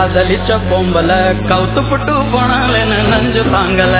காதலிச்ச பொம்பல கவுத்து புட்டு போனாலேன்னு நஞ்சு தாங்கல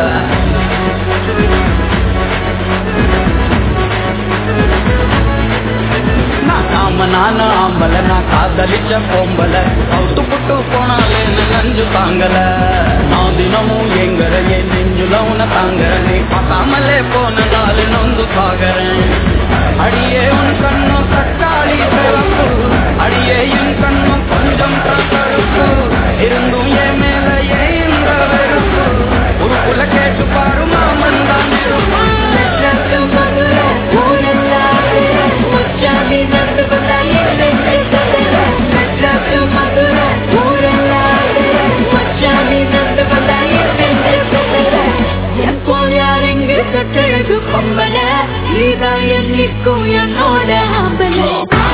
நான் ஆம நானும் ஆம்பல நான் காதலிச்ச பொம்பல கவுத்து புட்டு போனாலேன்னு நஞ்சு தாங்கல நான் தினமும் எங்கற என் நெஞ்சுல உன தாங்கற நீ பார்க்காமலே போன நாள் நொந்து சாகறேன் அடியே உன் கண்ணும் தக்காளி சிவப்பு அடியே என் கண்ணும் கொஞ்சம் கருப்பு இருந்தும் என் மேல ஏன் இந்த வெறுப்பு உருப்புல கேட்டு பாரு மாமன் தான் இருப்பான் மெட்ராஸ் மதுரை ஊரெல்லாம் முச்சாமி நடந்து வந்தா என்னை சேர்த்ததில்ல. மெட்ராஸ் மதுரை ஊரெல்லாம் முச்சாமி நடந்து வந்தா என்னை சேர்த்ததில்ல. என் போல் யார் இங்கு கட்டழகு பொம்பல நீதான் என்னைக்கும் என்னோட ஆம்பலை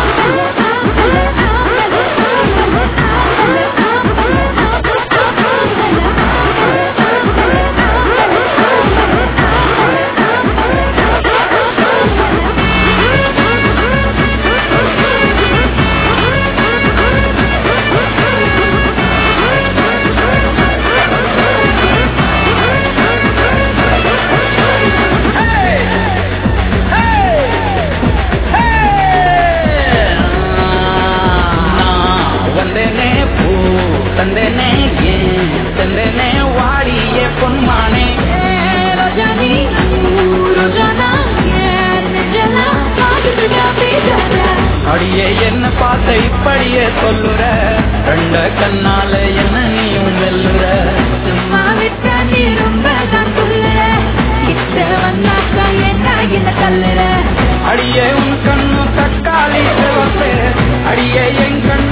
வந்தேனே பூ தந்தேனே ஏன் தந்தேனே வாடியே பொன்மானே ரோஜானி ரோஜானா ஏன் நெஞ்சலா காட்டுதுடா பேசாத அடியே என்ன பார்த்த இப்படியே சொல்லுற ரெண்ட கண்ணால என்ன நீயும் வெல்லுற சும்மா விட்டா நீ ரொம்ப தான் சொல்லுற கிட்ட வந்தாக்கா என்ன என்ன தள்ளுற அடியே உன் கண்ணு தக்காளி சிவப்பு அடியே என் கண்ணு